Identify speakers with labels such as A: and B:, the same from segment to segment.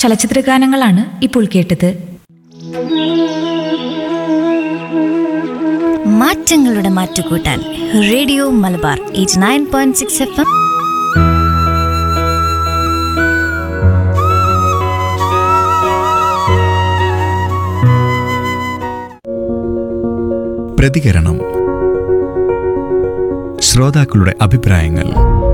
A: ചലച്ചിത്ര ഗാനങ്ങളാണ് ഇപ്പോൾ കേട്ടത്
B: മാറ്റങ്ങളുടെ മാറ്റുകൂട്ടാൻ radio Malabar eight nine point six F M
C: പ്രതികരണം ശ്രോതാക്കളുടെ അഭിപ്രായങ്ങൾ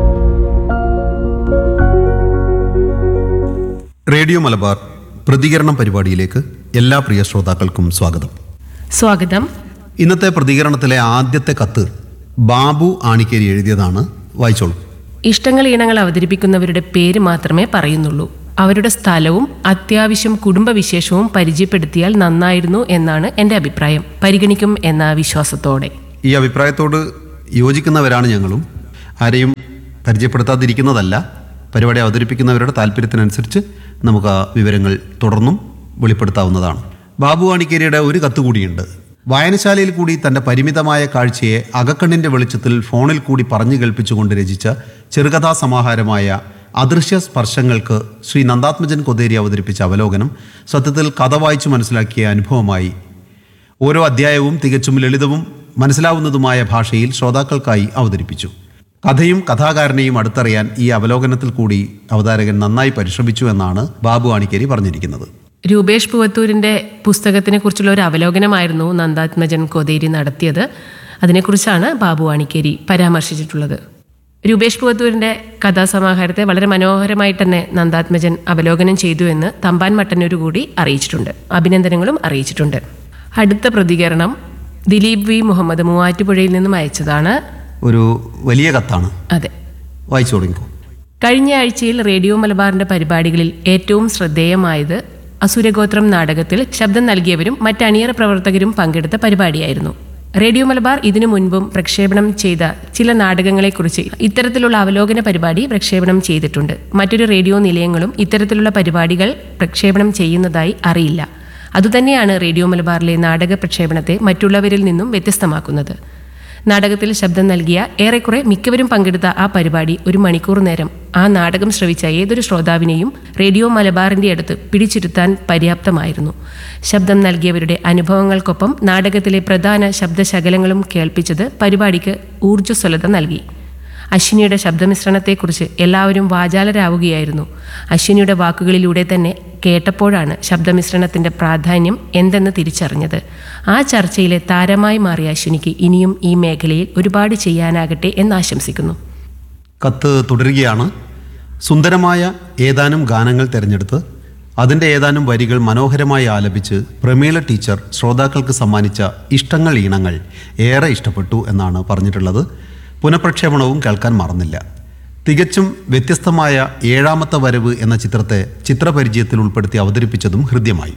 D: റേഡിയോ മലബാർ പ്രതികരണം പരിപാടിയിലേക്ക് എല്ലാ പ്രിയ ശ്രോതാക്കൾക്കും സ്വാഗതം
E: സ്വാഗതം
D: ഇന്നത്തെ പ്രതികരണത്തിലെ ആദ്യത്തെ കത്ത് ബാബു ആണിക്കേരി എഴുതിയതാണ് വായിച്ചോളൂ
E: ഇഷ്ടങ്ങൾ ഈണങ്ങൾ അവതരിപ്പിക്കുന്നവരുടെ പേര് മാത്രമേ പറയുന്നുള്ളൂ അവരുടെ സ്ഥലവും അത്യാവശ്യം കുടുംബവിശേഷവും പരിചയപ്പെടുത്തിയാൽ നന്നായിരുന്നു എന്നാണ് എൻ്റെ അഭിപ്രായം പരിഗണിക്കും എന്ന വിശ്വാസത്തോടെ
D: ഈ അഭിപ്രായത്തോട് യോജിക്കുന്നവരാണ് ഞങ്ങളും ആരെയും പരിചയപ്പെടുത്താതിരിക്കുന്നതല്ല പരിപാടി അവതരിപ്പിക്കുന്നവരുടെ താല്പര്യത്തിനനുസരിച്ച് നമുക്ക് ആ വിവരങ്ങൾ തുടർന്നും വെളിപ്പെടുത്താവുന്നതാണ് ബാബു ആണിക്കേരിയുടെ ഒരു കത്ത് കൂടിയുണ്ട് വായനശാലയിൽ കൂടി തൻ്റെ പരിമിതമായ കാഴ്ചയെ അകക്കണ്ണിൻ്റെ വെളിച്ചത്തിൽ ഫോണിൽ കൂടി പറഞ്ഞു കേൾപ്പിച്ചുകൊണ്ട് രചിച്ച ചെറുകഥാ സമാഹാരമായ അദൃശ്യ സ്പർശങ്ങൾക്ക് ശ്രീ നന്ദാത്മജൻ കൊതേരി അവതരിപ്പിച്ച അവലോകനം സത്യത്തിൽ കഥ വായിച്ചു മനസ്സിലാക്കിയ അനുഭവമായി ഓരോ അധ്യായവും തികച്ചും ലളിതവും മനസ്സിലാവുന്നതുമായ ഭാഷയിൽ ശ്രോതാക്കൾക്കായി അവതരിപ്പിച്ചു കഥയും കഥാകാരനെയും അടുത്തറിയാൻ ഈ അവലോകനത്തിൽ കൂടി അവതാരകൻ നന്നായി പരിശ്രമിച്ചു എന്നാണ് ബാബു ആണിക്കേരി പറഞ്ഞിരിക്കുന്നത്
E: രൂപേഷ് പുവത്തൂരിൻ്റെ പുസ്തകത്തിനെ കുറിച്ചുള്ള ഒരു അവലോകനമായിരുന്നു നന്ദാത്മജൻ കൊതേരി നടത്തിയത് അതിനെക്കുറിച്ചാണ് ബാബു വാണിക്കേരി പരാമർശിച്ചിട്ടുള്ളത് രൂപേഷ് പുവത്തൂരിൻ്റെ കഥാസമാഹാരത്തെ വളരെ മനോഹരമായിട്ട് തന്നെ നന്ദാത്മജൻ അവലോകനം ചെയ്തു എന്ന് തമ്പാൻ മട്ടന്നൂർ കൂടി അറിയിച്ചിട്ടുണ്ട് അഭിനന്ദനങ്ങളും അറിയിച്ചിട്ടുണ്ട് അടുത്ത പ്രതികരണം ദിലീപ് വി മുഹമ്മദ് മൂവാറ്റുപുഴയിൽ നിന്നും അയച്ചതാണ്
D: ഒരു വലിയ കത്താണ്
E: അതെ
D: വായിച്ചു തുടങ്ങിക്കോ
E: കഴിഞ്ഞ ആഴ്ചയിൽ റേഡിയോ മലബാറിന്റെ പരിപാടികളിൽ ഏറ്റവും ശ്രദ്ധേയമായത് അസുരഗോത്രം നാടകത്തിൽ ശബ്ദം നൽകിയവരും മറ്റ് അണിയറ പ്രവർത്തകരും പങ്കെടുത്ത പരിപാടിയായിരുന്നു റേഡിയോ മലബാർ ഇതിനു മുൻപും പ്രക്ഷേപണം ചെയ്ത ചില നാടകങ്ങളെക്കുറിച്ച് ഇത്തരത്തിലുള്ള അവലോകന പരിപാടി പ്രക്ഷേപണം ചെയ്തിട്ടുണ്ട് മറ്റൊരു റേഡിയോ നിലയങ്ങളും ഇത്തരത്തിലുള്ള പരിപാടികൾ പ്രക്ഷേപണം ചെയ്യുന്നതായി അറിയില്ല അതുതന്നെയാണ് റേഡിയോ മലബാറിലെ നാടക പ്രക്ഷേപണത്തെ മറ്റുള്ളവരിൽ നിന്നും വ്യത്യസ്തമാക്കുന്നത് നാടകത്തിൽ ശബ്ദം നൽകിയ ഏറെക്കുറെ മിക്കവരും പങ്കെടുത്ത ആ പരിപാടി ഒരു മണിക്കൂർ നേരം ആ നാടകം ശ്രവിച്ച ഏതൊരു ശ്രോതാവിനെയും റേഡിയോ മലബാറിന്റെ അടുത്ത് പിടിച്ചിരുത്താൻ പര്യാപ്തമായിരുന്നു ശബ്ദം നൽകിയവരുടെ അനുഭവങ്ങൾക്കൊപ്പം നാടകത്തിലെ പ്രധാന ശബ്ദശകലങ്ങളും കേൾപ്പിച്ചത് പരിപാടിക്ക് ഊർജ്ജസ്വലത നൽകി അശ്വിനിയുടെ ശബ്ദമിശ്രണത്തെക്കുറിച്ച് എല്ലാവരും വാചാലരാവുകയായിരുന്നു അശ്വിനിയുടെ വാക്കുകളിലൂടെ തന്നെ കേട്ടപ്പോഴാണ് ശബ്ദമിശ്രണത്തിന്റെ പ്രാധാന്യം എന്തെന്ന് തിരിച്ചറിഞ്ഞത് ആ ചർച്ചയിലെ താരമായി മാറിയ അശ്വിനിക്ക് ഇനിയും ഈ മേഖലയിൽ ഒരുപാട് ചെയ്യാനാകട്ടെ എന്ന് ആശംസിക്കുന്നു
D: കത്ത് തുടരുകയാണ് സുന്ദരമായ ഏതാനും ഗാനങ്ങൾ തിരഞ്ഞെടുത്ത് അതിൻ്റെ ഏതാനും വരികൾ മനോഹരമായി ആലപിച്ച് പ്രമീള ടീച്ചർ ശ്രോതാക്കൾക്ക് സമ്മാനിച്ച ഇഷ്ടങ്ങൾ ഈണങ്ങൾ ഏറെ ഇഷ്ടപ്പെട്ടു എന്നാണ് പറഞ്ഞിട്ടുള്ളത് പുനഃപ്രക്ഷേപണവും കേൾക്കാൻ മറന്നില്ല തികച്ചും വ്യത്യസ്തമായ ഏഴാമത്തെ വരവ് എന്ന ചിത്രത്തെ ചിത്രപരിചയത്തിൽ ഉൾപ്പെടുത്തി അവതരിപ്പിച്ചതും ഹൃദ്യമായി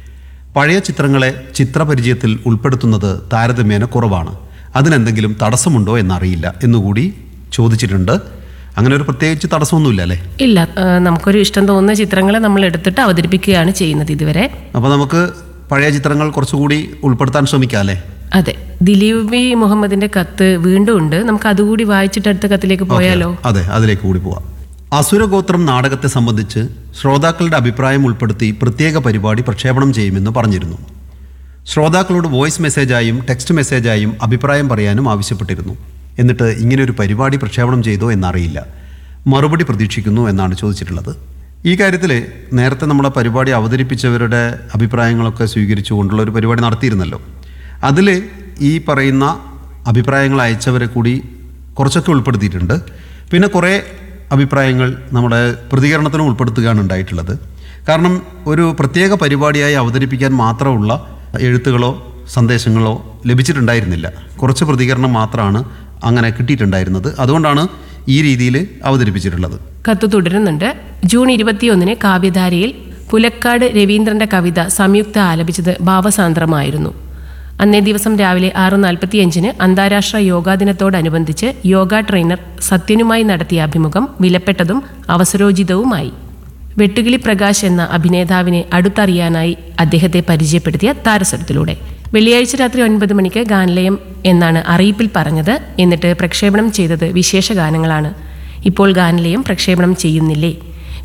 D: പഴയ ചിത്രങ്ങളെ ചിത്രപരിചയത്തിൽ ഉൾപ്പെടുത്തുന്നത് താരതമ്യേന കുറവാണ് അതിനെന്തെങ്കിലും തടസ്സമുണ്ടോ എന്നറിയില്ല എന്നുകൂടി ചോദിച്ചിട്ടുണ്ട് അങ്ങനെ ഒരു പ്രത്യേകിച്ച് തടസ്സമൊന്നുമില്ല അല്ലേ
E: ഇല്ല ആ, നമുക്കൊരു ഇഷ്ടം തോന്നുന്ന ചിത്രങ്ങളെ നമ്മൾ എടുത്തിട്ട് അവതരിപ്പിക്കുകയാണ് ചെയ്യുന്നത് ഇതുവരെ
D: അപ്പോൾ നമുക്ക് പഴയ ചിത്രങ്ങൾ കുറച്ചുകൂടി ഉൾപ്പെടുത്താൻ ശ്രമിക്കാം അല്ലേ
E: അതെ ദിലീപ് വി മുഹമ്മദിന്റെ കത്ത് വീണ്ടും ഉണ്ട് നമുക്ക് അതുകൂടി വായിച്ചിട്ട് അടുത്ത കത്തിലേക്ക് പോയാലോ
D: അതെ അതിലേക്ക് കൂടി പോവാം അസുരഗോത്രം നാടകത്തെ സംബന്ധിച്ച് ശ്രോതാക്കളുടെ അഭിപ്രായം ഉൾപ്പെടുത്തി പ്രത്യേക പരിപാടി പ്രക്ഷേപണം ചെയ്യുമെന്ന് പറഞ്ഞിരുന്നു ശ്രോതാക്കളോട് വോയിസ് മെസ്സേജായും ടെക്സ്റ്റ് മെസ്സേജായും അഭിപ്രായം പറയാനും ആവശ്യപ്പെട്ടിരുന്നു എന്നിട്ട് ഇങ്ങനെ ഒരു പരിപാടി പ്രക്ഷേപണം ചെയ്തോ എന്നറിയില്ല മറുപടി പ്രതീക്ഷിക്കുന്നു എന്നാണ് ചോദിച്ചിട്ടുള്ളത് ഈ കാര്യത്തിൽ നേരത്തെ നമ്മളെ പരിപാടി അവതരിപ്പിച്ചവരുടെ അഭിപ്രായങ്ങളൊക്കെ സ്വീകരിച്ചുകൊണ്ടുള്ള ഒരു പരിപാടി നടത്തിയിരുന്നല്ലോ അതിൽ ഈ പറയുന്ന അഭിപ്രായങ്ങൾ അയച്ചവരെ കൂടി കുറച്ചൊക്കെ ഉൾപ്പെടുത്തിയിട്ടുണ്ട് പിന്നെ കുറേ അഭിപ്രായങ്ങൾ നമ്മുടെ പ്രതികരണത്തിനും ഉൾപ്പെടുത്തുകയാണ് ഉണ്ടായിട്ടുള്ളത് കാരണം ഒരു പ്രത്യേക പരിപാടിയായി അവതരിപ്പിക്കാൻ മാത്രമുള്ള എഴുത്തുകളോ സന്ദേശങ്ങളോ ലഭിച്ചിട്ടുണ്ടായിരുന്നില്ല കുറച്ച് പ്രതികരണം മാത്രമാണ് അങ്ങനെ കിട്ടിയിട്ടുണ്ടായിരുന്നത് അതുകൊണ്ടാണ് ഈ രീതിയിൽ അവതരിപ്പിച്ചിട്ടുള്ളത്
E: കത്ത് തുടരുന്നുണ്ട് ജൂൺ ഇരുപത്തിയൊന്നിന് കാവ്യധാരയിൽ പുലക്കാട് രവീന്ദ്രന്റെ കവിത സംയുക്ത ആലപിച്ചത് ഭാവസാന്ദ്രമായിരുന്നു അന്നേ ദിവസം രാവിലെ ആറ് നാൽപ്പത്തിയഞ്ചിന് അന്താരാഷ്ട്ര യോഗാ ദിനത്തോടനുബന്ധിച്ച് യോഗ ട്രെയിനർ സത്യനുമായി നടത്തിയ അഭിമുഖം വിലപ്പെട്ടതും അവസരോചിതവുമായി വെട്ടുകിളി പ്രകാശ് എന്ന അഭിനേതാവിനെ അടുത്തറിയാനായി അദ്ദേഹത്തെ പരിചയപ്പെടുത്തിയ താരസ്വരത്തിലൂടെ വെള്ളിയാഴ്ച രാത്രി ഒൻപത് മണിക്ക് ഗാനലയം എന്നാണ് അറിയിപ്പിൽ പറഞ്ഞത് എന്നിട്ട് പ്രക്ഷേപണം ചെയ്തത് വിശേഷ ഗാനങ്ങളാണ് ഇപ്പോൾ ഗാനലയം പ്രക്ഷേപണം ചെയ്യുന്നില്ലേ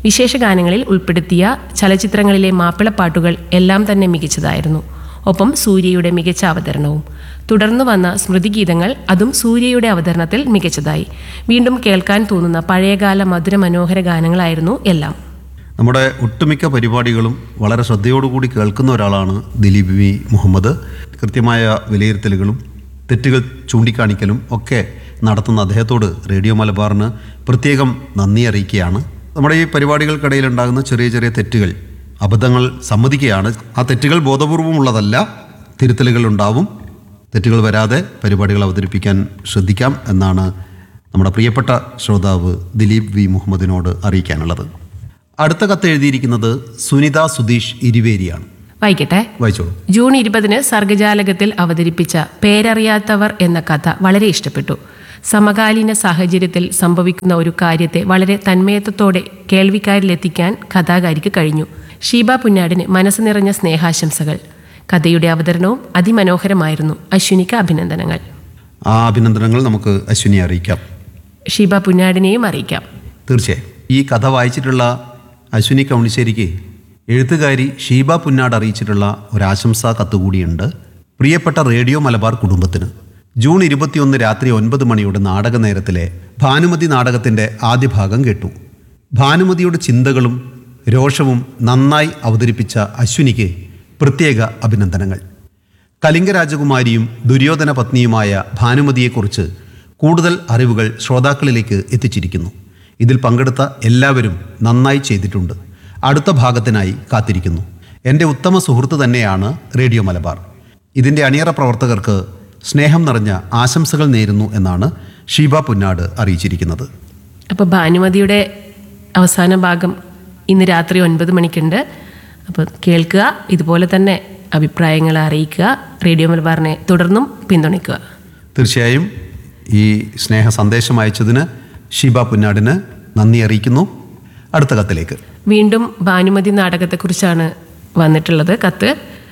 E: വിശേഷ ഗാനങ്ങളിൽ ഉൾപ്പെടുത്തിയ ചലച്ചിത്രങ്ങളിലെ മാപ്പിളപ്പാട്ടുകൾ എല്ലാം തന്നെ മികച്ചതായിരുന്നു ഒപ്പം സൂര്യയുടെ മികച്ച അവതരണവും തുടർന്ന് വന്ന സ്മൃതിഗീതങ്ങൾ അതും സൂര്യയുടെ അവതരണത്തിൽ മികച്ചതായി വീണ്ടും കേൾക്കാൻ തോന്നുന്ന പഴയകാല മധുര മനോഹര ഗാനങ്ങളായിരുന്നു എല്ലാം
D: നമ്മുടെ ഒട്ടുമിക്ക പരിപാടികളും വളരെ ശ്രദ്ധയോടുകൂടി കേൾക്കുന്ന ഒരാളാണ് ദിലീപ് വി മുഹമ്മദ് കൃത്യമായ വിലയിരുത്തലുകളും തെറ്റുകൾ ചൂണ്ടിക്കാണിക്കലും ഒക്കെ നടത്തുന്ന അദ്ദേഹത്തോട് റേഡിയോ മലബാറിന് പ്രത്യേകം നന്ദി അറിയിക്കുകയാണ് നമ്മുടെ ഈ പരിപാടികൾക്കിടയിൽ ഉണ്ടാകുന്ന ചെറിയ ചെറിയ തെറ്റുകൾ അബദ്ധങ്ങൾ സമ്മതിക്കുകയാണ് ആ തെറ്റുകൾ ബോധപൂർവമുള്ളതല്ല തിരുത്തലുകൾ ഉണ്ടാവും തെറ്റുകൾ വരാതെ പരിപാടികൾ അവതരിപ്പിക്കാൻ ശ്രദ്ധിക്കാം എന്നാണ് നമ്മുടെ പ്രിയപ്പെട്ട ശ്രോതാവ് ദിലീപ് വി മുഹമ്മദിനോട് അറിയിക്കാനുള്ളത് അടുത്ത കത്ത് എഴുതിയിരിക്കുന്നത് സുനിത സുധീഷ് ഇരുവേരിയാണ്
E: വായിക്കട്ടെ
D: വായിച്ചോളൂ
E: ജൂൺ ഇരുപതിന് സർഗജാലകത്തിൽ അവതരിപ്പിച്ച പേരറിയാത്തവർ എന്ന കഥ വളരെ ഇഷ്ടപ്പെട്ടു സമകാലീന സാഹചര്യത്തിൽ സംഭവിക്കുന്ന ഒരു കാര്യത്തെ വളരെ തന്മയത്വത്തോടെ കേൾവിക്കാരിലെത്തിക്കാൻ കഥാകാരിക്ക് കഴിഞ്ഞു ഷീബ പുന്നാടിന് മനസ്സ് നിറഞ്ഞ സ്നേഹാശംസകൾ കഥയുടെ അവതരണവും അതിമനോഹരമായിരുന്നു അശ്വിനിക്ക് അഭിനന്ദനങ്ങൾ
D: ആ അഭിനന്ദനങ്ങൾ നമുക്ക് അശ്വിനി അറിയിക്കാം
E: ഷീബ പുന്നാടിനെയും അറിയിക്കാം
D: തീർച്ചയായും ഈ കഥ വായിച്ചിട്ടുള്ള അശ്വിനി കൗണിശ്ശേരിക്ക് എഴുത്തുകാരി ഷീബ പുന്നാട് അറിയിച്ചിട്ടുള്ള ഒരാശംസാ കത്തുകൂടിയുണ്ട് പ്രിയപ്പെട്ട റേഡിയോ മലബാർ കുടുംബത്തിന് ജൂൺ ഇരുപത്തിയൊന്ന് രാത്രി ഒൻപത് മണിയുടെ നാടക നേരത്തിലെ ഭാനുമതി നാടകത്തിൻ്റെ ആദ്യ ഭാഗം കേട്ടു ഭാനുമതിയുടെ ചിന്തകളും രോഷവും നന്നായി അവതരിപ്പിച്ച അശ്വിനിക്ക് പ്രത്യേക അഭിനന്ദനങ്ങൾ കലിംഗ രാജകുമാരിയും ദുര്യോധന പത്നിയുമായ ഭാനുമതിയെക്കുറിച്ച് കൂടുതൽ അറിവുകൾ ശ്രോതാക്കളിലേക്ക് എത്തിച്ചിരിക്കുന്നു ഇതിൽ പങ്കെടുത്ത എല്ലാവരും നന്നായി ചെയ്തിട്ടുണ്ട് അടുത്ത ഭാഗത്തിനായി കാത്തിരിക്കുന്നു എൻ്റെ ഉത്തമ സുഹൃത്ത് തന്നെയാണ് റേഡിയോ മലബാർ ഇതിൻ്റെ അണിയറ പ്രവർത്തകർക്ക് സ്നേഹം നിറഞ്ഞ ആശംസകൾ നേരുന്നു എന്നാണ് ഷീബ പുന്നാട് അറിയിച്ചിരിക്കുന്നത്
E: അപ്പോൾ ഭാനുമതിയുടെ അവസാന ഭാഗം ഇന്ന് രാത്രി ഒൻപത് മണിക്കുണ്ട് അപ്പോൾ കേൾക്കുക ഇതുപോലെ തന്നെ അഭിപ്രായങ്ങൾ അറിയിക്കുക റേഡിയോ മലബാറിനെ തുടർന്നും പിന്തുണയ്ക്കുക
D: തീർച്ചയായും ഈ സ്നേഹ സന്ദേശം അയച്ചതിന് ഷീബ പുന്നാടിന് നന്ദി അറിയിക്കുന്നു അടുത്ത കത്തിലേക്ക്
E: വീണ്ടും ഭാനുമതി നാടകത്തെക്കുറിച്ചാണ് വന്നിട്ടുള്ളത് കത്ത്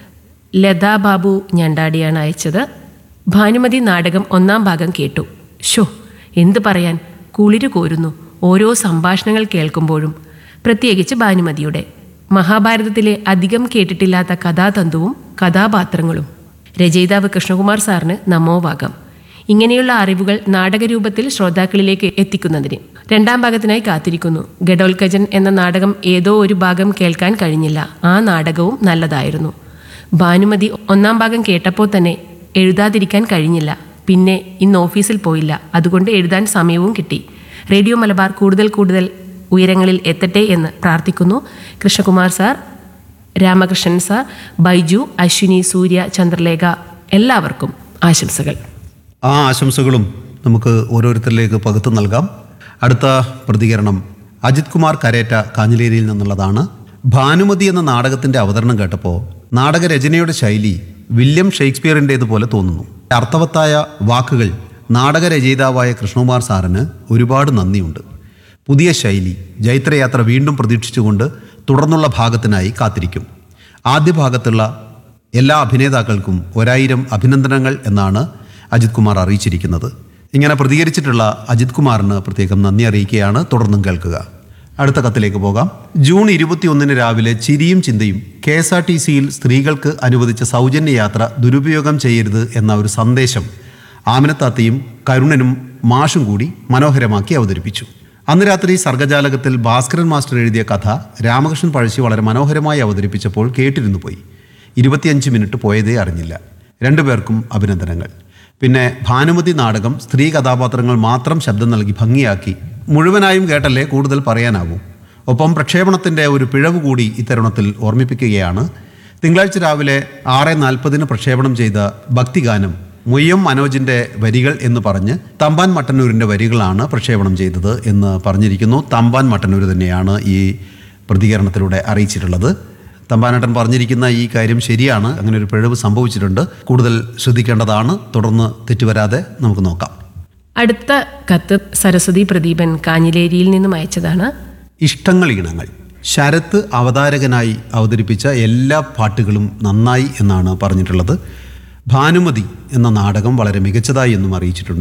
E: ലതാ ബാബു ഞണ്ടാടിയാണ് അയച്ചത് ഭാനുമതി നാടകം ഒന്നാം ഭാഗം കേട്ടു ഷോ എന്ത് പറയാൻ കുളിര് കോരുന്നു ഓരോ സംഭാഷണങ്ങൾ കേൾക്കുമ്പോഴും പ്രത്യേകിച്ച് ഭാനുമതിയുടെ മഹാഭാരതത്തിലെ അധികം കേട്ടിട്ടില്ലാത്ത കഥാതന്തുവും കഥാപാത്രങ്ങളും രചയിതാവ് കൃഷ്ണകുമാർ സാറിന് നമോവാകം ഇങ്ങനെയുള്ള അറിവുകൾ നാടകരൂപത്തിൽ ശ്രോതാക്കളിലേക്ക് എത്തിക്കുന്നതിന് രണ്ടാം ഭാഗത്തിനായി കാത്തിരിക്കുന്നു ഗഡോൽക്കജൻ എന്ന നാടകം ഏതോ ഒരു ഭാഗം കേൾക്കാൻ കഴിഞ്ഞില്ല ആ നാടകവും നല്ലതായിരുന്നു ഭാനുമതി ഒന്നാം ഭാഗം കേട്ടപ്പോൾ തന്നെ എഴുതാതിരിക്കാൻ കഴിഞ്ഞില്ല പിന്നെ ഇന്ന് ഓഫീസിൽ പോയില്ല അതുകൊണ്ട് എഴുതാൻ സമയവും കിട്ടി റേഡിയോ മലബാർ കൂടുതൽ കൂടുതൽ ഉയരങ്ങളിൽ എത്തട്ടെ എന്ന് പ്രാർത്ഥിക്കുന്നു കൃഷ്ണകുമാർ സാർ രാമകൃഷ്ണൻ സാർ ബൈജു അശ്വിനി സൂര്യ ചന്ദ്രലേഖ എല്ലാവർക്കും ആശംസകൾ
D: ആ ആശംസകളും നമുക്ക് ഓരോരുത്തരിലേക്ക് പകുത്തു നൽകാം അടുത്ത പ്രതികരണം അജിത് കുമാർ കരേറ്റ കാഞ്ഞിലേരിയിൽ നിന്നുള്ളതാണ് ഭാനുമതി എന്ന നാടകത്തിന്റെ അവതരണം കേട്ടപ്പോൾ നാടകരചനയുടെ ശൈലി വില്യം ഷേക്സ്പിയറിൻ്റേതുപോലെ തോന്നുന്നു അർത്ഥവത്തായ വാക്കുകൾ നാടകരചയിതാവായ കൃഷ്ണകുമാർ സാറിന് ഒരുപാട് നന്ദിയുണ്ട് പുതിയ ശൈലി ജൈത്രയാത്ര വീണ്ടും പ്രതീക്ഷിച്ചുകൊണ്ട് തുടർന്നുള്ള ഭാഗത്തിനായി കാത്തിരിക്കും ആദ്യ ഭാഗത്തുള്ള എല്ലാ അഭിനേതാക്കൾക്കും ഒരായിരം അഭിനന്ദനങ്ങൾ എന്നാണ് അജിത് കുമാർ അറിയിച്ചിരിക്കുന്നത് ഇങ്ങനെ പ്രതികരിച്ചിട്ടുള്ള അജിത് കുമാറിന് പ്രത്യേകം നന്ദി അറിയിക്കുകയാണ് തുടർന്നും കേൾക്കുക അടുത്ത കത്തിലേക്ക് പോകാം ജൂൺ ഇരുപത്തിയൊന്നിന് രാവിലെ ചിരിയും ചിന്തയും കെ എസ് ആർ ടി സിയിൽ സ്ത്രീകൾക്ക് അനുവദിച്ച സൗജന്യ യാത്ര ദുരുപയോഗം ചെയ്യരുത് എന്ന ഒരു സന്ദേശം ആമിനത്താത്തയും കരുണനും മാഷും കൂടി മനോഹരമാക്കി അവതരിപ്പിച്ചു അന്ന് രാത്രി സർഗജാലകത്തിൽ ഭാസ്കരൻ മാസ്റ്റർ എഴുതിയ കഥ രാമകൃഷ്ണൻ പഴശ്ശി വളരെ മനോഹരമായി അവതരിപ്പിച്ചപ്പോൾ കേട്ടിരുന്നു പോയി ഇരുപത്തിയഞ്ച് മിനിറ്റ് പോയതേ അറിഞ്ഞില്ല രണ്ടുപേർക്കും അഭിനന്ദനങ്ങൾ പിന്നെ ഭാനുമതി നാടകം സ്ത്രീ കഥാപാത്രങ്ങൾ മാത്രം ശബ്ദം നൽകി ഭംഗിയാക്കി മുഴുവനായും കേട്ടല്ലേ കൂടുതൽ പറയാനാവൂ ഒപ്പം പ്രക്ഷേപണത്തിൻ്റെ ഒരു പിഴവ് കൂടി ഇത്തരുണത്തിൽ ഓർമ്മിപ്പിക്കുകയാണ് തിങ്കളാഴ്ച രാവിലെ ആറ് നാൽപ്പതിന് പ്രക്ഷേപണം ചെയ്ത ഭക്തിഗാനം മുയ്യം മനോജിൻ്റെ വരികൾ എന്ന് പറഞ്ഞ് തമ്പാൻ മട്ടന്നൂരിൻ്റെ വരികളാണ് പ്രക്ഷേപണം ചെയ്തത് എന്ന് പറഞ്ഞിരിക്കുന്നു തമ്പാൻ മട്ടന്നൂർ തന്നെയാണ് ഈ പ്രതികരണത്തിലൂടെ അറിയിച്ചിട്ടുള്ളത് തമ്പാനട്ടൻ പറഞ്ഞിരിക്കുന്ന ഈ കാര്യം ശരിയാണ് അങ്ങനെ ഒരു പിഴവ് സംഭവിച്ചിട്ടുണ്ട് കൂടുതൽ ശ്രദ്ധിക്കേണ്ടതാണ് തുടർന്ന് തെറ്റുവരാതെ നമുക്ക് നോക്കാം
E: അടുത്ത കത്ത് സരസ്വതി പ്രദീപൻ കാഞ്ഞിലേരിയിൽ നിന്നും അയച്ചതാണ്
D: ഇഷ്ടങ്ങൾ ഇണങ്ങൾ ശരത്ത് അവതാരകനായി അവതരിപ്പിച്ച എല്ലാ പാട്ടുകളും നന്നായി എന്നാണ് പറഞ്ഞിട്ടുള്ളത് ഭാനുമതി എന്ന നാടകം വളരെ മികച്ചതായി എന്നും അറിയിച്ചിട്ടുണ്ട്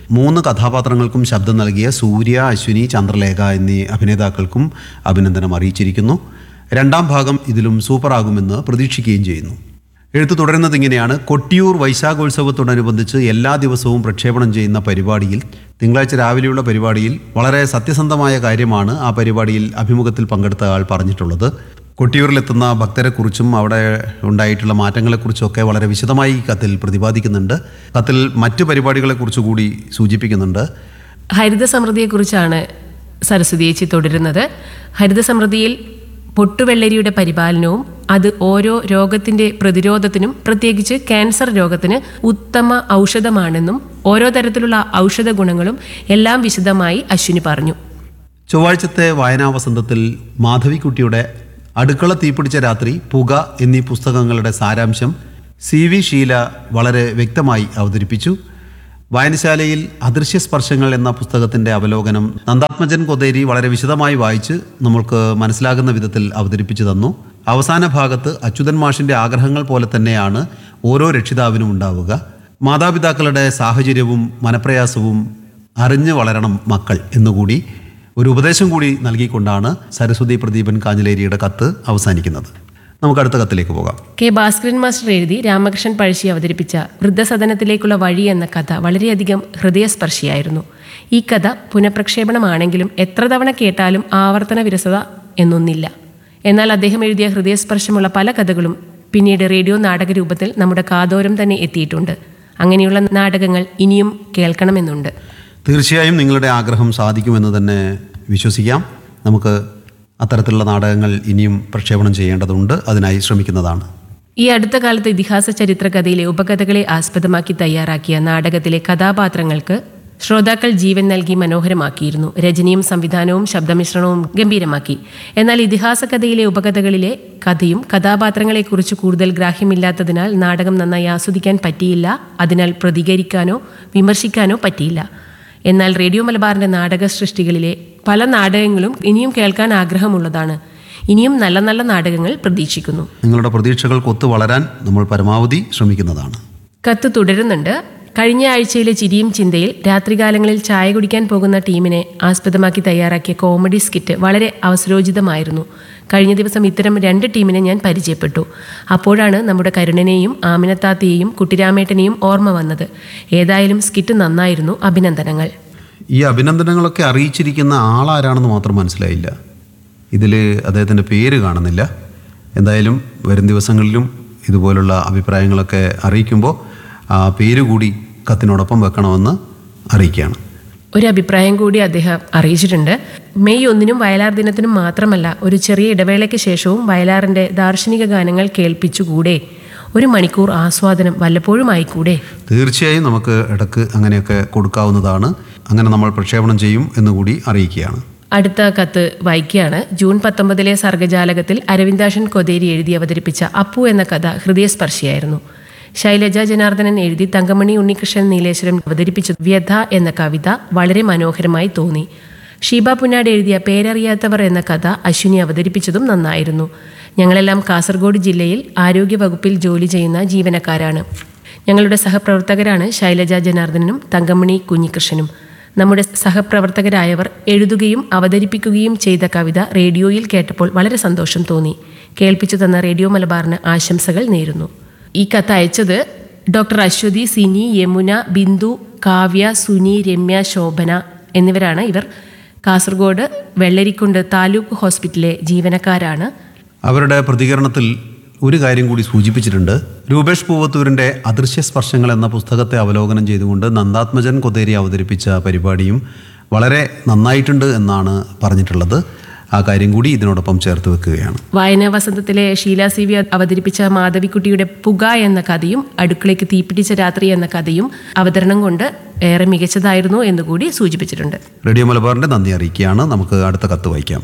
D: മൂന്ന് കഥാപാത്രങ്ങൾക്കും ശബ്ദം നൽകിയ സൂര്യ അശ്വിനി ചന്ദ്രലേഖ എന്നീ അഭിനേതാക്കൾക്കും അഭിനന്ദനം അറിയിച്ചിരിക്കുന്നു രണ്ടാം ഭാഗം ഇതിലും സൂപ്പറാകുമെന്ന് പ്രതീക്ഷിക്കുകയും ചെയ്യുന്നു എഴുത്ത് തുടരുന്നത് ഇങ്ങനെയാണ് കൊട്ടിയൂർ വൈശാഖോത്സവത്തോടനുബന്ധിച്ച് എല്ലാ ദിവസവും പ്രക്ഷേപണം ചെയ്യുന്ന പരിപാടിയിൽ തിങ്കളാഴ്ച രാവിലെയുള്ള പരിപാടിയിൽ വളരെ സത്യസന്ധമായ കാര്യമാണ് ആ പരിപാടിയിൽ അഭിമുഖത്തിൽ പങ്കെടുത്ത ആൾ പറഞ്ഞിട്ടുള്ളത് കൊട്ടിയൂരിലെത്തുന്ന ഭക്തരെക്കുറിച്ചും അവിടെ ഉണ്ടായിട്ടുള്ള മാറ്റങ്ങളെക്കുറിച്ചൊക്കെ വളരെ വിശദമായി ഈ കത്തിൽ പ്രതിപാദിക്കുന്നുണ്ട് കത്തിൽ മറ്റു പരിപാടികളെക്കുറിച്ച് കൂടി സൂചിപ്പിക്കുന്നുണ്ട്
E: ഹരിത സമൃദ്ധിയെക്കുറിച്ചാണ് സരസ്വതി ചേച്ചി തുടരുന്നത് ഹരിത സമൃദ്ധിയിൽ പൊട്ടുവെള്ളരിയുടെ പരിപാലനവും അത് ഓരോ രോഗത്തിന്റെ പ്രതിരോധത്തിനും പ്രത്യേകിച്ച് ക്യാൻസർ രോഗത്തിന് ഉത്തമ ഔഷധമാണെന്നും ഓരോ തരത്തിലുള്ള ഔഷധ ഗുണങ്ങളും എല്ലാം വിശദമായി അശ്വിനി പറഞ്ഞു
D: ചൊവ്വാഴ്ചത്തെ വായനാ വസന്തത്തിൽ മാധവിക്കുട്ടിയുടെ അടുക്കള തീപിടിച്ച രാത്രി പുക എന്നീ പുസ്തകങ്ങളുടെ സാരാംശം സി വി ഷീല വളരെ വ്യക്തമായി അവതരിപ്പിച്ചു വായനശാലയിൽ അദൃശ്യ സ്പർശങ്ങൾ എന്ന പുസ്തകത്തിന്റെ അവലോകനം നന്ദാത്മജൻ കൊതേരി വളരെ വിശദമായി വായിച്ച് നമ്മൾക്ക് മനസ്സിലാകുന്ന വിധത്തിൽ അവതരിപ്പിച്ചു തന്നു അവസാന ഭാഗത്ത് അച്യുതൻ മാഷിന്റെ ആഗ്രഹങ്ങൾ പോലെ തന്നെയാണ് ഓരോ രക്ഷിതാവിനും ഉണ്ടാവുക മാതാപിതാക്കളുടെ സാഹചര്യവും മനപ്രയാസവും അറിഞ്ഞു വളരണം മക്കൾ എന്നുകൂടി ഒരു ഉപദേശം കൂടി നൽകിക്കൊണ്ടാണ് സരസ്വതി പ്രദീപൻ കാഞ്ഞിലേരിയുടെ കത്ത് അവസാനിക്കുന്നത് നമുക്ക് അടുത്ത കത്തിലേക്ക് പോകാം
E: കെ ഭാസ്കരൻ മാസ്റ്റർ എഴുതി രാമകൃഷ്ണൻ പഴശ്ശി അവതരിപ്പിച്ച വൃദ്ധസദനത്തിലേക്കുള്ള വഴി എന്ന കഥ വളരെയധികം ഹൃദയസ്പർശിയായിരുന്നു ഈ കഥ പുനഃപ്രക്ഷേപണമാണെങ്കിലും എത്ര തവണ കേട്ടാലും ആവർത്തന വിരസത എന്നൊന്നില്ല എന്നാൽ അദ്ദേഹം എഴുതിയ ഹൃദയസ്പർശമുള്ള പല കഥകളും പിന്നീട് റേഡിയോ നാടക രൂപത്തിൽ നമ്മുടെ കാതോരം തന്നെ എത്തിയിട്ടുണ്ട് അങ്ങനെയുള്ള നാടകങ്ങൾ ഇനിയും കേൾക്കണമെന്നുണ്ട്
D: തീർച്ചയായും നിങ്ങളുടെ ആഗ്രഹം സാധിക്കുമെന്ന് തന്നെ വിശ്വസിക്കാം നമുക്ക് അത്തരത്തിലുള്ള നാടകങ്ങൾ ഇനിയും പ്രക്ഷേപണം ചെയ്യേണ്ടതുണ്ട് അതിനായി ശ്രമിക്കുന്നതാണ്
E: ഈ അടുത്ത കാലത്ത് ഇതിഹാസ ചരിത്ര കഥയിലെ ഉപകഥകളെ ആസ്പദമാക്കി തയ്യാറാക്കിയ നാടകത്തിലെ കഥാപാത്രങ്ങൾക്ക് ശ്രോതാക്കൾ ജീവൻ നൽകി മനോഹരമാക്കിയിരുന്നു രചനയും സംവിധാനവും ശബ്ദമിശ്രണവും ഗംഭീരമാക്കി എന്നാൽ ഇതിഹാസ കഥയിലെ ഉപകഥകളിലെ കഥയും കഥാപാത്രങ്ങളെക്കുറിച്ച് കൂടുതൽ ഗ്രാഹ്യമില്ലാത്തതിനാൽ നാടകം നന്നായി ആസ്വദിക്കാൻ പറ്റിയില്ല അതിനാൽ പ്രതികരിക്കാനോ വിമർശിക്കാനോ പറ്റിയില്ല എന്നാൽ റേഡിയോ മലബാറിന്റെ നാടക സൃഷ്ടികളിലെ പല നാടകങ്ങളും ഇനിയും കേൾക്കാൻ ആഗ്രഹമുള്ളതാണ് ഇനിയും നല്ല നല്ല നാടകങ്ങൾ പ്രതീക്ഷിക്കുന്നു
D: നിങ്ങളുടെ പ്രതീക്ഷകൾക്ക് ഒത്തു വളരാൻ നമ്മൾ പരമാവധി ശ്രമിക്കുന്നതാണ്
E: കത്ത് തുടരുന്നുണ്ട് കഴിഞ്ഞ ആഴ്ചയിലെ ചിരിയും ചിന്തയിൽ രാത്രികാലങ്ങളിൽ ചായ കുടിക്കാൻ പോകുന്ന ടീമിനെ ആസ്പദമാക്കി തയ്യാറാക്കിയ കോമഡി സ്കിറ്റ് വളരെ അവസരോചിതമായിരുന്നു കഴിഞ്ഞ ദിവസം ഇത്തരം രണ്ട് ടീമിനെ ഞാൻ പരിചയപ്പെട്ടു അപ്പോഴാണ് നമ്മുടെ കരുണനെയും ആമിനത്താത്തയെയും കുട്ടിരാമേട്ടനെയും ഓർമ്മ വന്നത് ഏതായാലും സ്കിറ്റ് നന്നായിരുന്നു അഭിനന്ദനങ്ങൾ
D: ഈ അഭിനന്ദനങ്ങളൊക്കെ അറിയിച്ചിരിക്കുന്ന ആളാരാണെന്ന് മാത്രം മനസ്സിലായില്ല ഇതിൽ അദ്ദേഹത്തിൻ്റെ പേര് കാണുന്നില്ല എന്തായാലും വരും ദിവസങ്ങളിലും ഇതുപോലുള്ള അഭിപ്രായങ്ങളൊക്കെ അറിയിക്കുമ്പോൾ ആ പേര് കൂടി കത്തിനോടൊപ്പം വെക്കണമെന്ന് അറിയിക്കുകയാണ്
E: ഒരു അഭിപ്രായം കൂടി അദ്ദേഹം അറിയിച്ചിട്ടുണ്ട് മെയ് ഒന്നിനും വയലാർ ദിനത്തിനും മാത്രമല്ല ഒരു ചെറിയ ഇടവേളയ്ക്ക് ശേഷവും വയലാറിന്റെ ദാർശനിക ഗാനങ്ങൾ കേൾപ്പിച്ചുകൂടെ ഒരു മണിക്കൂർ ആസ്വാദനം വല്ലപ്പോഴും ആയിക്കൂടെ
D: തീർച്ചയായും നമുക്ക് ഇടക്ക് അങ്ങനെയൊക്കെ കൊടുക്കാവുന്നതാണ് അങ്ങനെ നമ്മൾ പ്രക്ഷേപണം ചെയ്യും എന്നുകൂടി അറിയിക്കുകയാണ്
E: അടുത്ത കത്ത് വായിക്കുകയാണ് ജൂൺ പത്തൊമ്പതിലെ സർഗജാലകത്തിൽ അരവിന്ദാഷൻ കൊതേരി എഴുതി അവതരിപ്പിച്ച അപ്പു എന്ന കഥ ഹൃദയസ്പർശിയായിരുന്നു ശൈലജ ജനാർദ്ദനൻ എഴുതി തങ്കമണി ഉണ്ണികൃഷ്ണൻ നീലേശ്വരം അവതരിപ്പിച്ച വ്യഥ എന്ന കവിത വളരെ മനോഹരമായി തോന്നി ഷീബ പുന്നാട് എഴുതിയ പേരറിയാത്തവർ എന്ന കഥ അശ്വിനി അവതരിപ്പിച്ചതും നന്നായിരുന്നു ഞങ്ങളെല്ലാം കാസർഗോഡ് ജില്ലയിൽ ആരോഗ്യവകുപ്പിൽ ജോലി ചെയ്യുന്ന ജീവനക്കാരാണ് ഞങ്ങളുടെ സഹപ്രവർത്തകരാണ് ശൈലജ ജനാർദ്ദനനും തങ്കമണി കുഞ്ഞികൃഷ്ണനും നമ്മുടെ സഹപ്രവർത്തകരായവർ എഴുതുകയും അവതരിപ്പിക്കുകയും ചെയ്ത കവിത റേഡിയോയിൽ കേട്ടപ്പോൾ വളരെ സന്തോഷം തോന്നി കേൾപ്പിച്ചു തന്ന റേഡിയോ മലബാറിന് ആശംസകൾ നേരുന്നു ഈ കത്ത് അയച്ചത് ഡോക്ടർ അശ്വതി സിനി യമുന ബിന്ദു കാവ്യ സുനി രമ്യ ശോഭന എന്നിവരാണ് ഇവർ കാസർഗോഡ് വെള്ളരിക്കുണ്ട് താലൂക്ക് ഹോസ്പിറ്റലിലെ ജീവനക്കാരാണ്
D: അവരുടെ പ്രതികരണത്തിൽ ഒരു കാര്യം കൂടി സൂചിപ്പിച്ചിട്ടുണ്ട് രൂപേഷ് പൂവത്തൂരിൻ്റെ അദൃശ്യ സ്പർശങ്ങൾ എന്ന പുസ്തകത്തെ അവലോകനം ചെയ്തുകൊണ്ട് നന്ദാത്മജൻ കൊതേരി അവതരിപ്പിച്ച പരിപാടിയും വളരെ നന്നായിട്ടുണ്ട് എന്നാണ് പറഞ്ഞിട്ടുള്ളത് ആ കാര്യം കൂടി ഇതിനോടൊപ്പം ചേർത്ത് വെക്കുകയാണ്
E: വായനാ വസന്തത്തിലെ ഷീല സി വി അവതരിപ്പിച്ച മാധവിക്കുട്ടിയുടെ പുക എന്ന കഥയും അടുക്കളയ്ക്ക് തീപിടിച്ച രാത്രി എന്ന കഥയും അവതരണം കൊണ്ട് ഏറെ മികച്ചതായിരുന്നു എന്നുകൂടി സൂചിപ്പിച്ചിട്ടുണ്ട്
D: റേഡിയോ മലബാറിൻ്റെ നന്ദി അറിയിക്കുകയാണ് നമുക്ക് അടുത്ത കത്ത് വായിക്കാം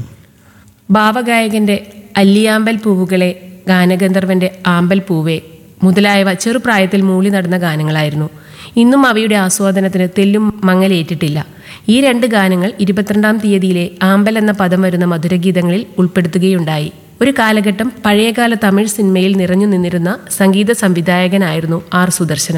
E: ഭാവഗായകന്റെ അല്ലിയാമ്പൽ പൂവുകളെ ഗാനഗന്ധർവന്റെ ആമ്പൽ പൂവേ മുതലായവ ചെറുപ്രായത്തിൽ മൂളി നടന്ന ഗാനങ്ങളായിരുന്നു ഇന്നും അവയുടെ ആസ്വാദനത്തിന് തെല്ലും മങ്ങലേറ്റിട്ടില്ല ഈ രണ്ട് ഗാനങ്ങൾ ഇരുപത്തിരണ്ടാം തീയതിയിലെ ആമ്പൽ എന്ന പദം വരുന്ന മധുരഗീതങ്ങളിൽ ഉൾപ്പെടുത്തുകയുണ്ടായി ഒരു കാലഘട്ടം പഴയകാല തമിഴ് സിനിമയിൽ നിറഞ്ഞു നിന്നിരുന്ന സംഗീത സംവിധായകനായിരുന്നു ആർ സുദർശനം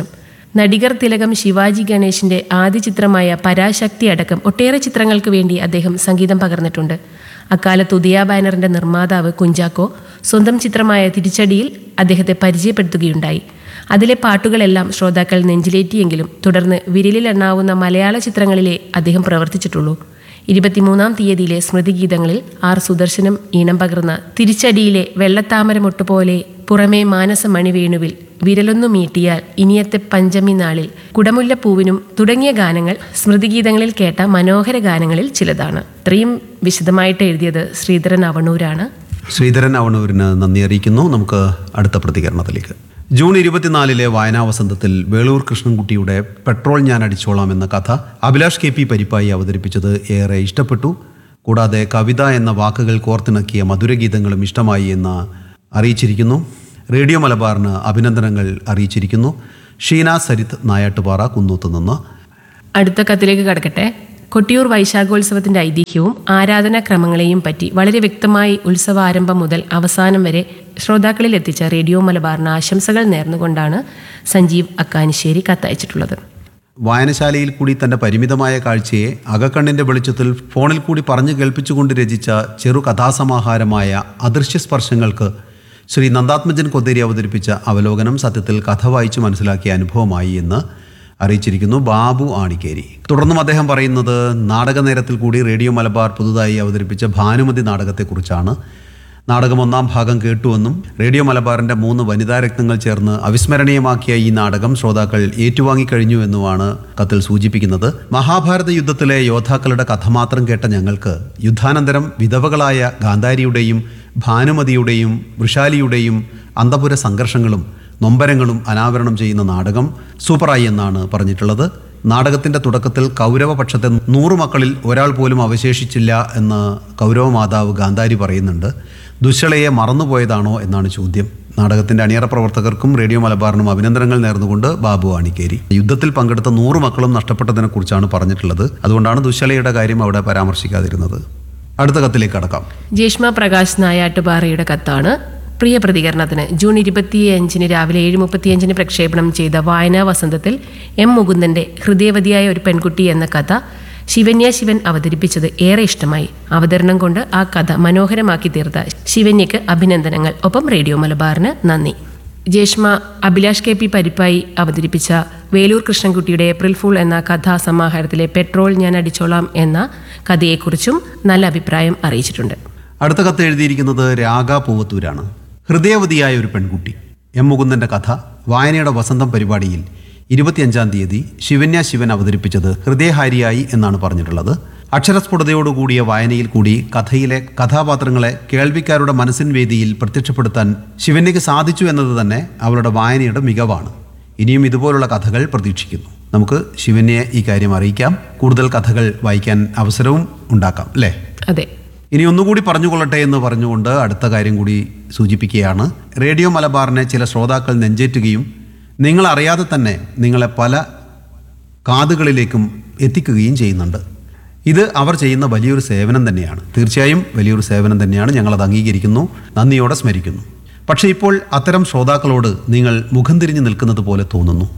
E: നടികർ തിലകം ശിവാജി ഗണേശിന്റെ ആദ്യ ചിത്രമായ പരാശക്തി അടക്കം ഒട്ടേറെ ചിത്രങ്ങൾക്ക് വേണ്ടി അദ്ദേഹം സംഗീതം പകർന്നിട്ടുണ്ട് അക്കാലത്ത് ഉദയ ബാനറിന്റെ നിർമ്മാതാവ് കുഞ്ചാക്കോ സ്വന്തം ചിത്രമായ തിരിച്ചടിയിൽ അദ്ദേഹത്തെ പരിചയപ്പെടുത്തുകയുണ്ടായി അതിലെ പാട്ടുകളെല്ലാം ശ്രോതാക്കൾ നെഞ്ചിലേറ്റിയെങ്കിലും തുടർന്ന് വിരലിലെണ്ണാവുന്ന മലയാള ചിത്രങ്ങളിലെ അദ്ദേഹം പ്രവർത്തിച്ചിട്ടുള്ളൂ ഇരുപത്തിമൂന്നാം തീയതിയിലെ സ്മൃതിഗീതങ്ങളിൽ ആർ സുദർശനം ഈണം പകർന്ന തിരിച്ചടിയിലെ വെള്ളത്താമരമൊട്ട് പോലെ പുറമേ മാനസമണി വേണുവിൽ വിരലൊന്നു മീട്ടിയാൽ ഇനിയത്തെ പഞ്ചമി നാളിൽ കുടമുല്ലപ്പൂവിനും തുടങ്ങിയ ഗാനങ്ങൾ സ്മൃതിഗീതങ്ങളിൽ കേട്ട മനോഹര ഗാനങ്ങളിൽ ചിലതാണ് ഇത്രയും വിശദമായിട്ട് എഴുതിയത് ശ്രീധരൻ അവണൂരാണ്
D: ശ്രീധരൻ അവണൂരിന് നന്ദി അറിയിക്കുന്നു നമുക്ക് അടുത്ത പ്രതികരണത്തിലേക്ക് ജൂൺ ഇരുപത്തിനാലിലെ വായനാ വസന്തത്തിൽ വേളൂർ കൃഷ്ണൻകുട്ടിയുടെ പെട്രോൾ ഞാൻ അടിച്ചോളാം എന്ന കഥ അഭിലാഷ് കെ പി പരിപ്പായി അവതരിപ്പിച്ചത് ഏറെ ഇഷ്ടപ്പെട്ടു കൂടാതെ കവിത എന്ന വാക്കുകൾ കോർത്തിണക്കിയ മധുരഗീതങ്ങളും ഇഷ്ടമായി എന്ന് അറിയിച്ചിരിക്കുന്നു റേഡിയോ മലബാറിന് അഭിനന്ദനങ്ങൾ അറിയിച്ചിരിക്കുന്നു ഷീന സരിത് നായാട്ടുപാറ കുന്നൂത്ത് നിന്ന്
E: അടുത്ത കത്തിലേക്ക് കടക്കട്ടെ കൊട്ടിയൂർ വൈശാഖോത്സവത്തിന്റെ ഐതിഹ്യവും ആരാധനാക്രമങ്ങളെയും പറ്റി വളരെ വ്യക്തമായി ഉത്സവാരംഭം മുതൽ അവസാനം വരെ ശ്രോതാക്കളിൽ എത്തിച്ച റേഡിയോ മലബാറിന് ആശംസകൾ നേർന്നുകൊണ്ടാണ് സഞ്ജീവ് അക്കാനിശ്ശേരി കത്തയച്ചിട്ടുള്ളത്
D: വായനശാലയിൽ കൂടി തന്റെ പരിമിതമായ കാഴ്ചയെ അകക്കണ്ണിന്റെ വെളിച്ചത്തിൽ ഫോണിൽ കൂടി പറഞ്ഞു കേൾപ്പിച്ചുകൊണ്ട് രചിച്ച ചെറു കഥാസമാഹാരമായ അദൃശ്യ സ്പർശങ്ങൾക്ക് ശ്രീ നന്ദാത്മജൻ കൊത്തേരി അവതരിപ്പിച്ച അവലോകനം സത്യത്തിൽ കഥ വായിച്ചു മനസ്സിലാക്കിയ അനുഭവമായി എന്ന് അറിയിച്ചിരിക്കുന്നു ബാബു ആണിക്കേരി തുടർന്നും അദ്ദേഹം പറയുന്നത് നാടകനേരത്തിൽ കൂടി റേഡിയോ മലബാർ പുതുതായി അവതരിപ്പിച്ച ഭാനുമതി നാടകത്തെക്കുറിച്ചാണ് നാടകം ഒന്നാം ഭാഗം കേട്ടുവെന്നും റേഡിയോ മലബാറിന്റെ മൂന്ന് വനിതാ രത്നങ്ങൾ ചേർന്ന് അവിസ്മരണീയമാക്കിയ ഈ നാടകം ശ്രോതാക്കൾ ഏറ്റുവാങ്ങിക്കഴിഞ്ഞു എന്നുമാണ് കത്തിൽ സൂചിപ്പിക്കുന്നത് മഹാഭാരത യുദ്ധത്തിലെ യോദ്ധാക്കളുടെ കഥ മാത്രം കേട്ട ഞങ്ങൾക്ക് യുദ്ധാനന്തരം വിധവകളായ ഗാന്ധാരിയുടെയും ഭാനുമതിയുടെയും വൃഷാലിയുടെയും അന്തപുര സംഘർഷങ്ങളും നൊമ്പരങ്ങളും അനാവരണം ചെയ്യുന്ന നാടകം സൂപ്പറായി എന്നാണ് പറഞ്ഞിട്ടുള്ളത് നാടകത്തിന്റെ തുടക്കത്തിൽ കൗരവപക്ഷത്തെ നൂറു മക്കളിൽ ഒരാൾ പോലും അവശേഷിച്ചില്ല എന്ന് കൗരവ മാതാവ് ഗാന്ധാരി പറയുന്നുണ്ട് ദുശ്ശളയെ മറന്നുപോയതാണോ എന്നാണ് ചോദ്യം നാടകത്തിന്റെ അണിയറ പ്രവർത്തകർക്കും റേഡിയോ മലബാറിനും അഭിനന്ദനങ്ങൾ നേർന്നുകൊണ്ട് ബാബു ആണിക്കേരി യുദ്ധത്തിൽ പങ്കെടുത്ത നൂറ് മക്കളും നഷ്ടപ്പെട്ടതിനെ കുറിച്ചാണ് പറഞ്ഞിട്ടുള്ളത് അതുകൊണ്ടാണ് ദുശ്ശളയുടെ കാര്യം അവിടെ പരാമർശിക്കാതിരുന്നത് അടുത്ത കത്തിലേക്ക് കടക്കാം
E: ജേഷ്മ പ്രകാശ് നായാട്ടുപാറയുടെ കത്താണ് പ്രിയ പ്രതികരണത്തിന് ജൂൺ ഇരുപത്തിയഞ്ചിന് രാവിലെ ഏഴ് മുപ്പത്തിയഞ്ചിന് പ്രക്ഷേപണം ചെയ്ത വായനാ വസന്തത്തിൽ എം മുകുന്ദന്റെ ഹൃദയവതിയായ ഒരു പെൺകുട്ടി എന്ന കഥ ശിവന്യ ശിവൻ അവതരിപ്പിച്ചത് ഏറെ ഇഷ്ടമായി അവതരണം കൊണ്ട് ആ കഥ മനോഹരമാക്കി തീർത്ത ശിവന്യക്ക് അഭിനന്ദനങ്ങൾ ഒപ്പം റേഡിയോ മലബാറിന് നന്ദി ജേഷ്മ അഭിലാഷ് കെ പി പരിപ്പായി അവതരിപ്പിച്ച വേലൂർ കൃഷ്ണൻകുട്ടിയുടെ ഏപ്രിൽ ഫൂൾ എന്ന കഥാസമാഹാരത്തിലെ പെട്രോൾ ഞാൻ അടിച്ചോളാം എന്ന കഥയെക്കുറിച്ചും നല്ല അഭിപ്രായം അറിയിച്ചിട്ടുണ്ട്
D: അടുത്ത കത്ത് എഴുതിയിരിക്കുന്നത് രാഗ പൂവത്തൂരാണ് ഹൃദയവതിയായ ഒരു പെൺകുട്ടി എം മുകുന്ദന്റെ കഥ വായനയുടെ വസന്തം പരിപാടിയിൽ ഇരുപത്തിയഞ്ചാം തീയതി ശിവന്യ ശിവൻ അവതരിപ്പിച്ചത് ഹൃദയഹാരിയായി എന്നാണ് പറഞ്ഞിട്ടുള്ളത് അക്ഷരസ്ഫുടതയോടുകൂടിയ വായനയിൽ കൂടി കഥയിലെ കഥാപാത്രങ്ങളെ കേൾവിക്കാരുടെ മനസ്സിൻ വേദിയിൽ പ്രത്യക്ഷപ്പെടുത്താൻ ശിവന്യക്ക് സാധിച്ചു എന്നത് തന്നെ അവളുടെ വായനയുടെ മികവാണ് ഇനിയും ഇതുപോലുള്ള കഥകൾ പ്രതീക്ഷിക്കുന്നു നമുക്ക് ശിവന്യെ ഈ കാര്യം അറിയിക്കാം കൂടുതൽ കഥകൾ വായിക്കാൻ അവസരവും ഉണ്ടാക്കാം അല്ലേ
E: അതെ
D: ഇനി ഒന്നുകൂടി പറഞ്ഞുകൊള്ളട്ടെ എന്ന് പറഞ്ഞുകൊണ്ട് അടുത്ത കാര്യം കൂടി സൂചിപ്പിക്കുകയാണ് റേഡിയോ മലബാറിനെ ചില ശ്രോതാക്കൾ നെഞ്ചേറ്റുകയും നിങ്ങൾ അറിയാതെ തന്നെ നിങ്ങളെ പല കാതുകളിലേക്കും എത്തിക്കുകയും ചെയ്യുന്നുണ്ട് ഇത് അവർ ചെയ്യുന്ന വലിയൊരു സേവനം തന്നെയാണ് തീർച്ചയായും വലിയൊരു സേവനം തന്നെയാണ് ഞങ്ങളത് അംഗീകരിക്കുന്നു നന്ദിയോടെ സ്മരിക്കുന്നു പക്ഷേ ഇപ്പോൾ അത്തരം ശ്രോതാക്കളോട് നിങ്ങൾ മുഖം തിരിഞ്ഞു നിൽക്കുന്നത് പോലെ തോന്നുന്നു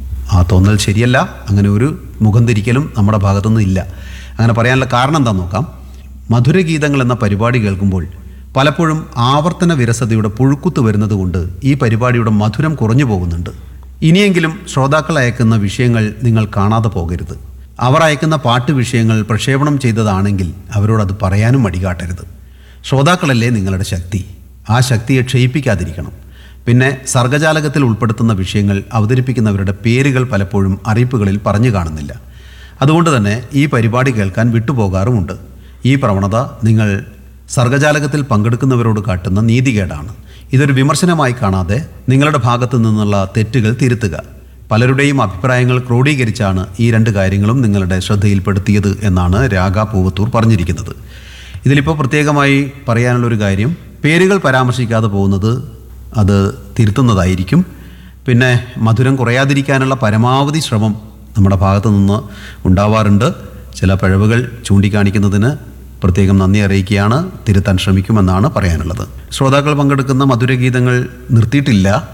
D: ആ തോന്നൽ ശരിയല്ല അങ്ങനെ ഒരു മുഖം തിരിക്കലും നമ്മുടെ ഭാഗത്തുനിന്ന് ഇല്ല അങ്ങനെ പറയാനുള്ള കാരണം എന്താണെന്ന് നോക്കാം മധുരഗീതങ്ങൾ എന്ന പരിപാടി കേൾക്കുമ്പോൾ പലപ്പോഴും ആവർത്തന വിരസതയുടെ പുഴുക്കുത്ത് വരുന്നത് കൊണ്ട് ഈ പരിപാടിയുടെ മധുരം കുറഞ്ഞു പോകുന്നുണ്ട് ഇനിയെങ്കിലും ശ്രോതാക്കൾ അയക്കുന്ന വിഷയങ്ങൾ നിങ്ങൾ കാണാതെ പോകരുത് അവർ അയക്കുന്ന പാട്ട് വിഷയങ്ങൾ പ്രക്ഷേപണം ചെയ്തതാണെങ്കിൽ അവരോട് അത് പറയാനും മടികാട്ടരുത് ശ്രോതാക്കളല്ലേ നിങ്ങളുടെ ശക്തി ആ ശക്തിയെ ക്ഷയിപ്പിക്കാതിരിക്കണം പിന്നെ സർഗജാലകത്തിൽ ഉൾപ്പെടുത്തുന്ന വിഷയങ്ങൾ അവതരിപ്പിക്കുന്നവരുടെ പേരുകൾ പലപ്പോഴും അറിയിപ്പുകളിൽ പറഞ്ഞു കാണുന്നില്ല അതുകൊണ്ട് തന്നെ ഈ പരിപാടി കേൾക്കാൻ വിട്ടുപോകാറുമുണ്ട് ഈ പ്രവണത നിങ്ങൾ സർഗജാലകത്തിൽ പങ്കെടുക്കുന്നവരോട് കാട്ടുന്ന നീതികേടാണ് ഇതൊരു വിമർശനമായി കാണാതെ നിങ്ങളുടെ ഭാഗത്തു നിന്നുള്ള തെറ്റുകൾ തിരുത്തുക പലരുടെയും അഭിപ്രായങ്ങൾ ക്രോഡീകരിച്ചാണ് ഈ രണ്ട് കാര്യങ്ങളും നിങ്ങളുടെ ശ്രദ്ധയിൽപ്പെടുത്തിയത് എന്നാണ് രാഗ പൂവത്തൂർ പറഞ്ഞിരിക്കുന്നത് ഇതിലിപ്പോൾ പ്രത്യേകമായി പറയാനുള്ളൊരു കാര്യം പേരുകൾ പരാമർശിക്കാതെ പോകുന്നത് അത് തിരുത്തുന്നതായിരിക്കും പിന്നെ മധുരം കുറയാതിരിക്കാനുള്ള പരമാവധി ശ്രമം നമ്മുടെ ഭാഗത്തു നിന്ന് ഉണ്ടാവാറുണ്ട് ചില പിഴവുകൾ ചൂണ്ടിക്കാണിക്കുന്നതിന് പ്രത്യേകം നന്ദി അറിയിക്കുകയാണ് തിരുത്താൻ ശ്രമിക്കുമെന്നാണ് പറയാനുള്ളത് ശ്രോതാക്കൾ പങ്കെടുക്കുന്ന മധുരഗീതങ്ങൾ നിർത്തിയിട്ടില്ല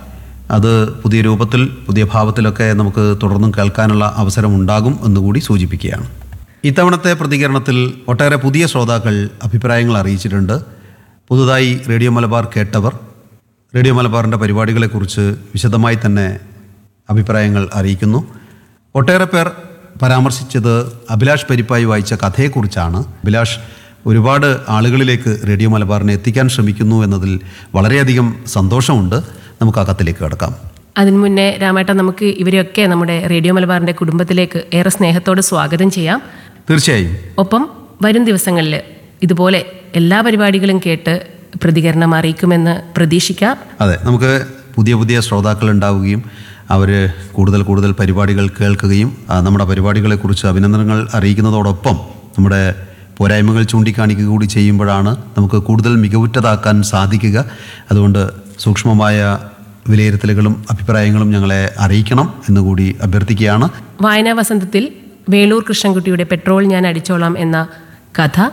D: അത് പുതിയ രൂപത്തിൽ പുതിയ ഭാവത്തിലൊക്കെ നമുക്ക് തുടർന്നും കേൾക്കാനുള്ള അവസരം ഉണ്ടാകും എന്നുകൂടി സൂചിപ്പിക്കുകയാണ് ഇത്തവണത്തെ പ്രതികരണത്തിൽ ഒട്ടേറെ പുതിയ ശ്രോതാക്കൾ അഭിപ്രായങ്ങൾ അറിയിച്ചിട്ടുണ്ട് പുതുതായി റേഡിയോ മലബാർ കേട്ടവർ റേഡിയോ മലബാറിൻ്റെ പരിപാടികളെക്കുറിച്ച് വിശദമായി തന്നെ അഭിപ്രായങ്ങൾ അറിയിക്കുന്നു ഒട്ടേറെ പേർ പരാമർശിച്ചത് അഭിലാഷ് പരിപ്പായി വായിച്ച കഥയെക്കുറിച്ചാണ് അഭിലാഷ് ഒരുപാട് ആളുകളിലേക്ക് റേഡിയോ മലബാറിനെ എത്തിക്കാൻ ശ്രമിക്കുന്നു എന്നതിൽ വളരെയധികം സന്തോഷമുണ്ട് നമുക്ക് ആ കത്തിലേക്ക് കിടക്കാം
E: അതിനു മുന്നേ രാമേട്ട നമുക്ക് ഇവരെയൊക്കെ നമ്മുടെ റേഡിയോ മലബാറിന്റെ കുടുംബത്തിലേക്ക് ഏറെ സ്നേഹത്തോടെ സ്വാഗതം ചെയ്യാം
D: തീർച്ചയായും
E: ഒപ്പം വരും ദിവസങ്ങളിൽ ഇതുപോലെ എല്ലാ പരിപാടികളും കേട്ട് പ്രതികരണം അറിയിക്കുമെന്ന് പ്രതീക്ഷിക്കാം
D: അതെ നമുക്ക് പുതിയ പുതിയ ശ്രോതാക്കൾ ഉണ്ടാവുകയും അവർ കൂടുതൽ കൂടുതൽ പരിപാടികൾ കേൾക്കുകയും ആ, നമ്മുടെ പരിപാടികളെക്കുറിച്ച് അഭിനന്ദനങ്ങൾ അറിയിക്കുന്നതോടൊപ്പം നമ്മുടെ പോരായ്മകൾ ചൂണ്ടിക്കാണിക്കുക കൂടി ചെയ്യുമ്പോഴാണ് നമുക്ക് കൂടുതൽ മികവുറ്റതാക്കാൻ സാധിക്കുക അതുകൊണ്ട് സൂക്ഷ്മമായ വിലയിരുത്തലുകളും അഭിപ്രായങ്ങളും ഞങ്ങളെ അറിയിക്കണം എന്നുകൂടി അഭ്യർത്ഥിക്കുകയാണ്
E: വായനാ വസന്തത്തിൽ വേളൂർ കൃഷ്ണൻകുട്ടിയുടെ പെട്രോൾ ഞാൻ അടിച്ചോളാം എന്ന കഥ